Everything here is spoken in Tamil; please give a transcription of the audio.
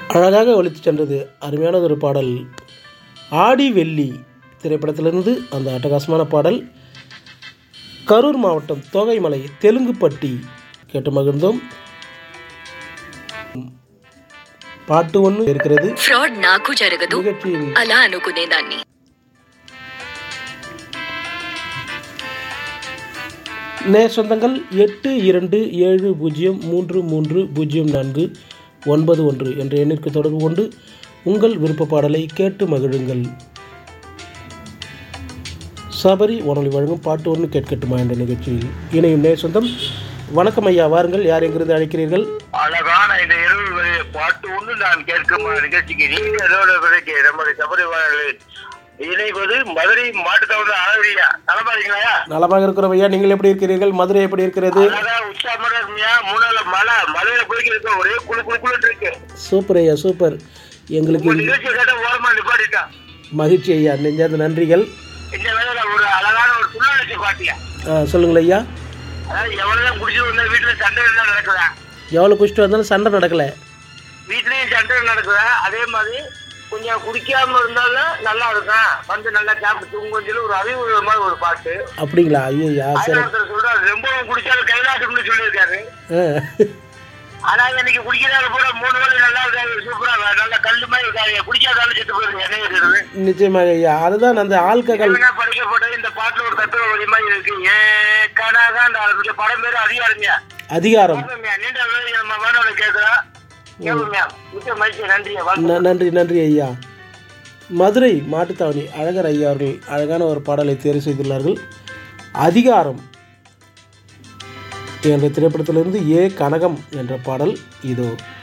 அழகாக ஒலித்து சென்றது அருமையானது ஒரு பாடல் ஆடி வெள்ளி திரைப்படத்திலிருந்து அந்த அட்டகாசமான பாடல் கரூர் மாவட்டம் தோகைமலை தெலுங்குப்பட்டி கேட்டு மகிழ்ந்தோம் பாட்டு ஒன்று இருக்கிறது ఫ్రాడ్ నాకు జరగదు நிகழ்ச்சியில் అలా అనుకునేదాన్ని நே சொந்தங்கள் எட்டு இரண்டு ஏழு பூஜ்ஜியம் மூன்று மூன்று பூஜ்ஜியம் நான்கு ஒன்பது ஒன்று என்ற எண்ணிற்கு தொடர்பு கொண்டு உங்கள் விருப்ப பாடலை கேட்டு மகிழுங்கள் சபரி வானொலி வழங்கும் பாட்டு ஒன்று கேட்கட்டுமா என்ற நிகழ்ச்சியில் இணையும் நே சொந்தம் வணக்கம் ஐயா வாருங்கள் யார் எங்கிருந்து அழைக்கிறீர்கள் அழகான இந்த இரவு வரைய பாட்டு ஒன்று நான் கேட்கும் நிகழ்ச்சிக்கு நீங்க அதோட விலைக்கு நம்முடைய சபரிவாளர்கள் இணைவது மதுரை மாட்டுத்தவணை அழகியா நலமா இருக்கீங்களா நலமாக இருக்கிறோம் ஐயா நீங்கள் எப்படி இருக்கிறீர்கள் மதுரை எப்படி இருக்கிறது அழகா உற்சாகமா இருக்குமியா மூணால மழை மலையில போய்க்கிட்டு ஒரே குளு குளு குளுன்னு இருக்கு சூப்பர் ஐயா சூப்பர் எங்களுக்கு உங்க நிகழ்ச்சி கேட்ட ஓரமா நிப்பாட்டிட்டான் மகிழ்ச்சி ஐயா நெஞ்சார்ந்த நன்றிகள் இந்த வேலையில ஒரு அழகான ஒரு சுழற்சி பாட்டியா ஆ, சொல்லுங்கள் ஐயா அதாவது எவ்வளவுதான் குடிச்சிட்டு வந்தா வீட்டுல சண்டை எல்லாம் நடக்குதா எவ்வளோ குடிச்சிட்டு வந்தாலும் சண்டை நடக்கலை வீட்லயும் சண்டை நடக்குதா அதே மாதிரி கொஞ்சம் குடிக்காம இருந்தாலும் நல்லா இருக்கும் வந்து நல்லா சாப்பிட்டு தூங்கும் சொல்லி ஒரு அறிவு மாதிரி ஒரு பாட்டு அப்படிங்களா ஐயா சரி ஆயிரத்தில் சொல்றாரு ரொம்பவும் குடிச்சாலும் கைலாசம்னு சொல்லியிருக்காரு ஆ ஆனா இன்னைக்கு குடிக்கிறாரு கூட மூணு வேலை நல்லா இருக்காரு சூப்பரா நல்ல கல்லு மாதிரி இருக்காரு குடிக்காதாலும் செத்து போயிருங்க என்ன இருக்கிறது நிச்சயமாக ஐயா அதுதான் அந்த ஆல்கஹால் என்ன படிக்கப்பட்ட இந்த பாட்டுல ஒரு தத்துவ வழி மாதிரி இருக்கு ஏ கனகாண்ட இந்த படம் பேரு அதிகாரங்க அதிகாரம் நீண்ட வேலை நம்ம வேணும் கேட்கிறோம் கேளுங்க மிக்க மகிழ்ச்சி நன்றி வாழ்த்துக்கள். ந- நன்றி நன்றி ஐயா மதுரை மாட்டுத்தாவணி அழகர் ஐயா அவர்கள் அழகான ஒரு பாடலை தேர்வு செய்துள்ளார்கள் அதிகாரம் என்ற திரைப்படத்திலிருந்து ஏ கனகம் என்ற பாடல் இதோ